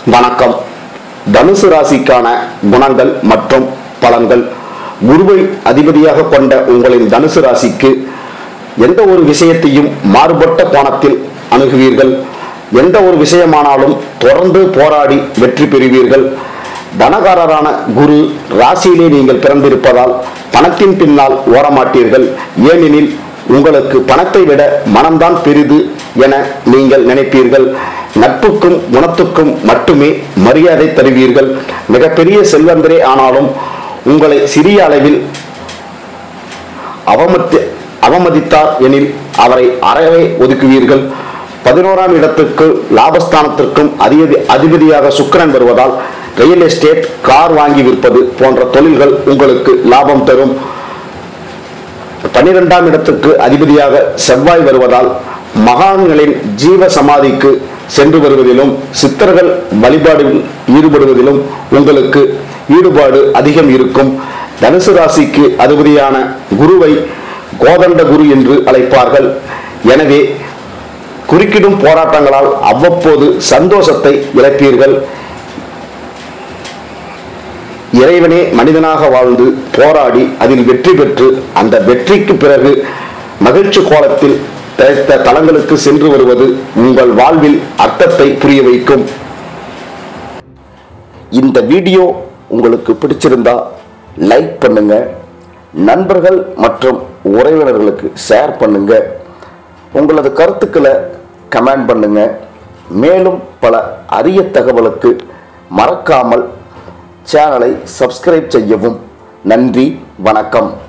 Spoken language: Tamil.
வணக்கம் தனுசு ராசிக்கான குணங்கள் மற்றும் பலன்கள் குருவை அதிபதியாக கொண்ட உங்களின் தனுசு ராசிக்கு எந்த ஒரு விஷயத்தையும் மாறுபட்ட கோணத்தில் அணுகுவீர்கள் எந்த ஒரு விஷயமானாலும் தொடர்ந்து போராடி வெற்றி பெறுவீர்கள் தனகாரரான குரு ராசியிலே நீங்கள் பிறந்திருப்பதால் பணத்தின் பின்னால் ஓடமாட்டீர்கள் ஏனெனில் உங்களுக்கு பணத்தை விட மனம்தான் பெரிது என நீங்கள் நினைப்பீர்கள் நட்புக்கும் குணத்துக்கும் மட்டுமே மரியாதை தருவீர்கள் மிகப்பெரிய செல்வந்தரே ஆனாலும் உங்களை சிறிய அளவில் அவமத்தி அவமதித்தார் எனில் அவரை அறவே ஒதுக்குவீர்கள் பதினோராம் இடத்துக்கு லாபஸ்தானத்திற்கும் அதிபதி அதிபதியாக சுக்கிரன் வருவதால் ரியல் எஸ்டேட் கார் வாங்கி விற்பது போன்ற தொழில்கள் உங்களுக்கு லாபம் தரும் பன்னிரெண்டாம் இடத்துக்கு அதிபதியாக செவ்வாய் வருவதால் மகான்களின் ஜீவ சமாதிக்கு சென்று வருவதிலும் சித்தர்கள் வழிபாடில் ஈடுபடுவதிலும் உங்களுக்கு ஈடுபாடு அதிகம் இருக்கும் தனுசு ராசிக்கு அதிபதியான குருவை கோதண்ட குரு என்று அழைப்பார்கள் எனவே குறுக்கிடும் போராட்டங்களால் அவ்வப்போது சந்தோஷத்தை இழப்பீர்கள் இறைவனே மனிதனாக வாழ்ந்து போராடி அதில் வெற்றி பெற்று அந்த வெற்றிக்கு பிறகு மகிழ்ச்சி கோலத்தில் திளைத்த தலங்களுக்கு சென்று வருவது உங்கள் வாழ்வில் அர்த்தத்தை புரிய வைக்கும் இந்த வீடியோ உங்களுக்கு பிடிச்சிருந்தா லைக் பண்ணுங்க நண்பர்கள் மற்றும் உறவினர்களுக்கு ஷேர் பண்ணுங்க உங்களது கருத்துக்களை கமெண்ட் பண்ணுங்க மேலும் பல அரிய தகவலுக்கு மறக்காமல் சேனலை சப்ஸ்கிரைப் செய்யவும் நன்றி வணக்கம்